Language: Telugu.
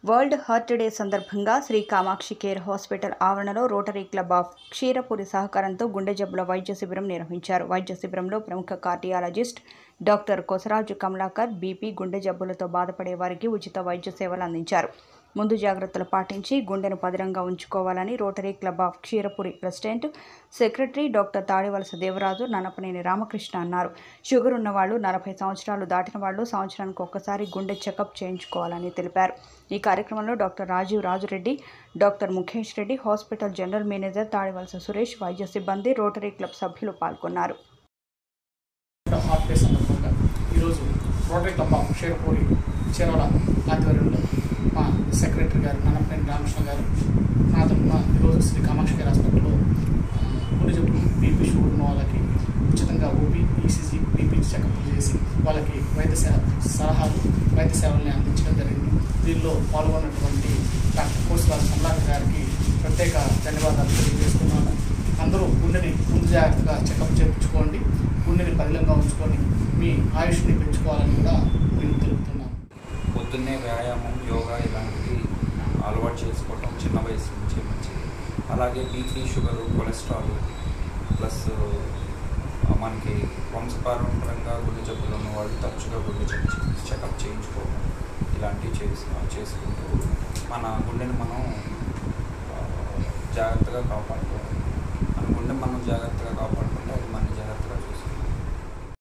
వరల్డ్ హార్ట్ డే సందర్భంగా శ్రీ కామాక్షి కేర్ హాస్పిటల్ ఆవరణలో రోటరీ క్లబ్ ఆఫ్ క్షీరపురి సహకారంతో గుండె జబ్బుల వైద్య శిబిరం నిర్వహించారు వైద్య శిబిరంలో ప్రముఖ cardiologist doctor Kosaraju Kamalakar BP గుండె జబ్బులతో బాధపడే వారికి ఉచిత వైద్య సేవలు అందించారు ముందు జాగ్రత్తలు పాటించి గుండెను పదిలంగా ఉంచుకోవాలని rotary club of Ksheerapuri president secretary doctor Tadivalasa Devaraju Nannapaneni Ramakrishna అన్నారు షుగర్ ఉన్న వాళ్ళు నలభై సంవత్సరాలు దాటిన వాళ్ళు సంవత్సరానికి ఒక్కసారి గుండె చెకప్ చేయించుకోవాలని తెలిపారు ఈ కార్యక్రమంలో doctor Rajeev Rajureddy doctor Mukesh Reddy hospital general manager Tadivalasa Suresh వైద్య సిబ్బంది రోటరీ క్లబ్ సభ్యులు పాల్గొన్నారు హార్ట్ డే సందర్భంగా ఈరోజు rotary club of Sherpuri Chirala ఆధ్వర్యంలో మా సెక్రటరీ గారు నన్నపనేని రామకృష్ణ గారు నా తరఫున ఈరోజు శ్రీ కామాక్షి గారి హాస్పిటల్లో ఆ, గుండె జబ్బులు బీపీ షుగర్ ఉన్న వాళ్ళకి ఉచితంగా ఓపీ ఈసీజీ బీపీ చెకప్ చేసి వాళ్ళకి వైద్య సేవ సలహాలు వైద్య సేవల్ని అందించడం జరిగింది దీనిలో పాల్గొన్నటువంటి డాక్టర్ కోసివారి కమలాకర్ గారికి ప్రత్యేక ధన్యవాదాలు తెలియజేస్తున్నాను అందరూ గుండెని ముందు జాగ్రత్తగా చెకప్ చేయించుకోండి గుండెని పదిలంగా ఉంచుకొని మీ ఆయుష్ని పెంచుకోవాలని కూడా నేను తెలుపుతున్నాను పొద్దున్నే వ్యాయామం యోగా ఇలాంటివి అలవాటు చేసుకోవటం చిన్న వయసు నుంచి మంచిది అలాగే బీపీ షుగర్ కొలెస్ట్రాల్ ప్లస్ ఆ, మనకి వంశపారంపరంగా గుండె జబ్బులు ఉన్న వాళ్ళు తరచుగా గుండె చెక్ చెకప్ చేయించుకోవడం ఇలాంటివి చేసి చేసుకుంటూ మన గుండెని మనం ఆ, జాగ్రత్తగా కాపాడుకోవాలి మన గుండె మనం జాగ్రత్తగా కాపాడుకుంటే అది మన